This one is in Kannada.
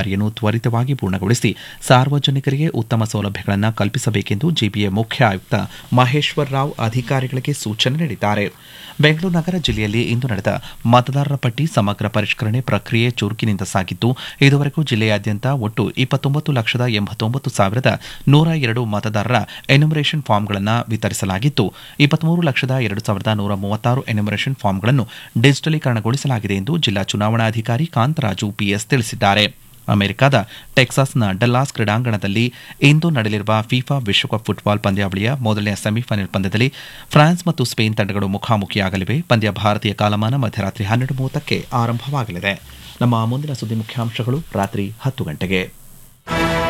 ಕಾಮಗಾರಿಯನ್ನು ತ್ವರಿತವಾಗಿ ಪೂರ್ಣಗೊಳಿಸಿ ಸಾರ್ವಜನಿಕರಿಗೆ ಉತ್ತಮ ಸೌಲಭ್ಯಗಳನ್ನು ಕಲ್ಪಿಸಬೇಕೆಂದು ಜಿಬಿಎ ಮುಖ್ಯ ಆಯುಕ್ತ ಮಹೇಶ್ವರ್ ರಾವ್ ಅಧಿಕಾರಿಗಳಿಗೆ ಸೂಚನೆ ನೀಡಿದ್ದಾರೆ ಬೆಂಗಳೂರು ನಗರ ಜಿಲ್ಲೆಯಲ್ಲಿ ಇಂದು ನಡೆದ ಮತದಾರರ ಪಟ್ಟಿ ಸಮಗ್ರ ಪರಿಷ್ಕರಣೆ ಪ್ರಕ್ರಿಯೆ ಚುರುಕಿನಿಂದ ಸಾಗಿದ್ದು ಇದುವರೆಗೂ ಜಿಲ್ಲೆಯಾದ್ಯಂತ ಒಟ್ಟು ಇಪ್ಪತ್ತೊಂಬತ್ತು ಲಕ್ಷದ ಎಂಬತ್ತೊಂಬತ್ತು ಸಾವಿರದ ನೂರ ಎರಡು ಮತದಾರರ ಎನ್ಯುಮರೇಷನ್ ಫಾರ್ಮ್ಗಳನ್ನು ವಿತರಿಸಲಾಗಿದ್ದು ಇಪ್ಪತ್ಮೂರು ಲಕ್ಷದ ಎರಡು ಸಾವಿರದ ನೂರ ಮೂವತ್ತಾರು ಎನ್ಯುಮರೇಷನ್ ಫಾರ್ಮ್ಗಳನ್ನು ಡಿಜಿಟಲೀಕರಣಗೊಳಿಸಲಾಗಿದೆ ಎಂದು ಜಿಲ್ಲಾ ಚುನಾವಣಾಧಿಕಾರಿ ಕಾಂತರಾಜು ಪಿಎಸ್ ತಿಳಿಸಿದ್ದಾರೆ ಅಮೆರಿಕದ ಟೆಕ್ಸಾಸ್ನ ಡಲ್ಲಾಸ್ ಕ್ರೀಡಾಂಗಣದಲ್ಲಿ ಇಂದು ನಡೆಯಲಿರುವ ಫಿಫಾ ವಿಶ್ವಕಪ್ ಫುಟ್ಬಾಲ್ ಪಂದ್ಯಾವಳಿಯ ಮೊದಲನೇ ಸೆಮಿಫೈನಲ್ ಪಂದ್ಯದಲ್ಲಿ ಫ್ರಾನ್ಸ್ ಮತ್ತು ಸ್ಪೇನ್ ತಂಡಗಳು ಮುಖಾಮುಖಿಯಾಗಲಿವೆ ಪಂದ್ಯ ಭಾರತೀಯ ಕಾಲಮಾನ ಮಧ್ಯರಾತ್ರಿ ಹನ್ನೆರಡು ಮೂವತ್ತಕ್ಕೆ ಆರಂಭವಾಗಲಿದೆ ನಮ್ಮ ಮುಂದಿನ ಸುದ್ದಿ ಮುಖ್ಯಾಂಶಗಳು ರಾತ್ರಿ ಹತ್ತು ಗಂಟೆಗೆ